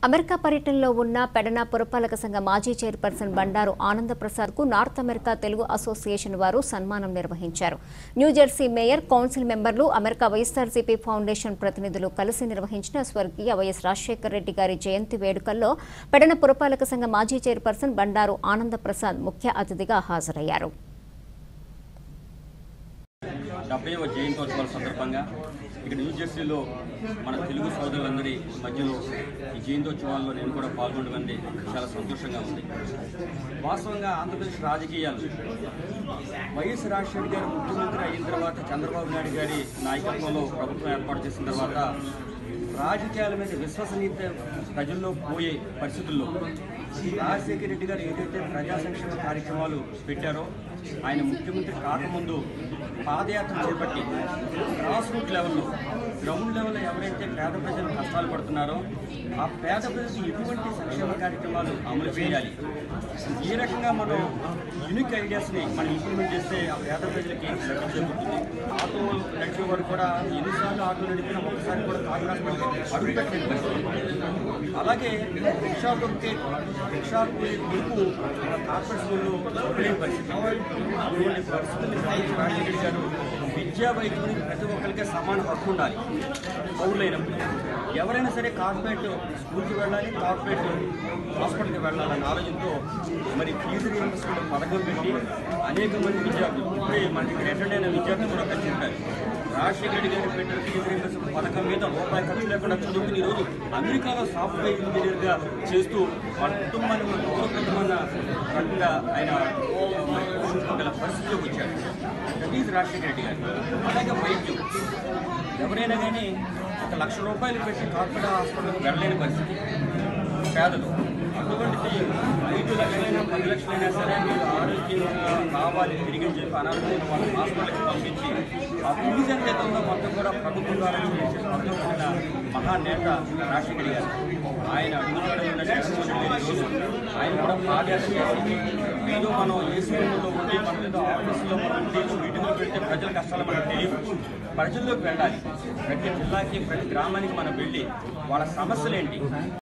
America పర్యటనలో ఉన్న పెడన పురపాలక సంఘ మాజీ చైర్పర్సన్ బండారు ఆనందప్రసాద్ కు నార్త్ అమెరికా తెలుగు అసోసియేషన్ వారు సన్మానం నిర్వహించారు న్యూజెర్సీ మేయర్ కౌన్సిల్ మెంబర్లు అమెరికా వైఎస్ఆర్సీపీ ఫౌండేషన్ ప్రతినిధులు కలిసి నిర్వహించిన స్వర్గీయ వైఎస్ రాజశేఖర రెడ్డి గారి జయంతి వేడుకల్లో పెడన పురపాలక సంఘ మాజీ చైర్పర్సన్ బండారు ఆనందప్రసాద్ ముఖ్య అతిథిగా హాజరయ్యారు డెబ్బైవ జయంతోత్సవాల సందర్భంగా ఇక్కడ న్యూ జెర్సీలో మన తెలుగు సోదరులందరి మధ్యలో ఈ జయంతోత్సవాల్లో నేను కూడా పాల్గొనడం చాలా సంతోషంగా ఉంది వాస్తవంగా ఆంధ్రప్రదేశ్ రాజకీయాలు వైఎస్ రాజశేఖర్ గారు ముఖ్యమంత్రి అయిన తర్వాత చంద్రబాబు నాయుడు గారి నాయకత్వంలో ప్రభుత్వం ఏర్పాటు చేసిన తర్వాత రాజకీయాల మీద విశ్వసనీయత ప్రజల్లో పోయే పరిస్థితుల్లో రాజశేఖర రెడ్డి గారు ఏదైతే ప్రజా సంక్షేమ కార్యక్రమాలు పెట్టారో ఆయన ముఖ్యమంత్రి కాకముందు పాదయాత్ర చేపట్టి గ్రాస్ రూట్ లెవెల్లో గ్రౌండ్ లెవెల్లో ఎవరైతే పేద ప్రజలు కష్టాలు పడుతున్నారో ఆ పేద ప్రజలకు ఎటువంటి సంక్షేమ కార్యక్రమాలు అమలు చేయాలి ఏ రకంగా మనం యూనిక్ ఐడియాస్ని మనం ఇంప్లిమెంట్ చేస్తే ఆ పేద ప్రజలకి లబ్ధి చేకూరుతుంది ఆటో నడిపే వారు కూడా ఎన్నిసార్లు ఆటో నడిపినా ఒకసారి కూడా కాంగ్రెస్ అడుగు పెట్టలేని పరిస్థితి అలాగే రిక్షా దొరికే రిక్షా కొడుకు కార్పొరేట్ స్కూల్లో వదిలేని పరిస్థితి ఇటువంటి పరిస్థితుల్ని సాధించి రాజశేఖర్ గారు విద్యా వైద్యుని ప్రతి ఒక్కరికి సమాన హక్కు ఉండాలి పౌరులైనప్పుడు ఎవరైనా సరే కార్పొరేట్ స్కూల్కి వెళ్ళాలి కార్పొరేట్ హాస్పిటల్కి వెళ్ళాలన్న ఆలోచనతో మరి ఫీజు రియంబర్స్మెంట్ పథకం పెట్టి అనేక మంది విద్యార్థులు ఇప్పుడే మన దగ్గర అటెండ్ అయిన విద్యార్థులు కూడా కలిసి ఉంటారు రాజశేఖర రెడ్డి గారు పెట్టిన ఫీజు రియంబర్స్మెంట్ పథకం మీద రూపాయి ఖర్చు లేకుండా చదువుకుని ఈరోజు అమెరికాలో సాఫ్ట్వేర్ ఇంజనీర్గా చేస్తూ వాళ్ళ కుటుంబాన్ని ఒక గౌరవప్రదమైన రకంగా ఆయన పోషించుకోగల పరిస్థితిలోకి వచ్చాడు దట్ ఈజ్ రాజశేఖర రెడ్డి గారు అలాగే వైద్యం ఎవరైనా కానీ ఒక లక్ష రూపాయలు పెట్టి కార్పొరేట్ హాస్పిటల్కి వెళ్ళలేని పరిస్థితి పేదలు అటువంటిది ఐదు లక్షలైనా పది లక్షలైనా సరే మీరు ఆరోగ్యంగా కావాలి తిరిగి అని చెప్పి అనారోగ్యమైన వాళ్ళ హాస్పిటల్కి పంపించి ఆ ఫీజు ఎంతైతుందో మొత్తం కూడా ప్రభుత్వం ద్వారా చేసే మొత్తం పొందిన మహానేత రాజశేఖర్ గారు ఆయన అడుగుజాడలో ఉన్న జగన్మోహన్ రెడ్డి రోజు ఆయన కూడా పాదయాత్ర చేసి ఏదో మనం ఏసీ రూమ్లో ఉండి మనం ఏదో ఆఫీసులో మనం ఉండి మీటింగ్లు పెడితే ప్రజల కష్టాలు మనకు తెలియదు ప్రజల్లోకి వెళ్ళాలి ప్రతి జిల్లాకి ప్రతి గ్రామానికి మనం వెళ్ళి వాళ్ళ సమస్యలు ఏంటి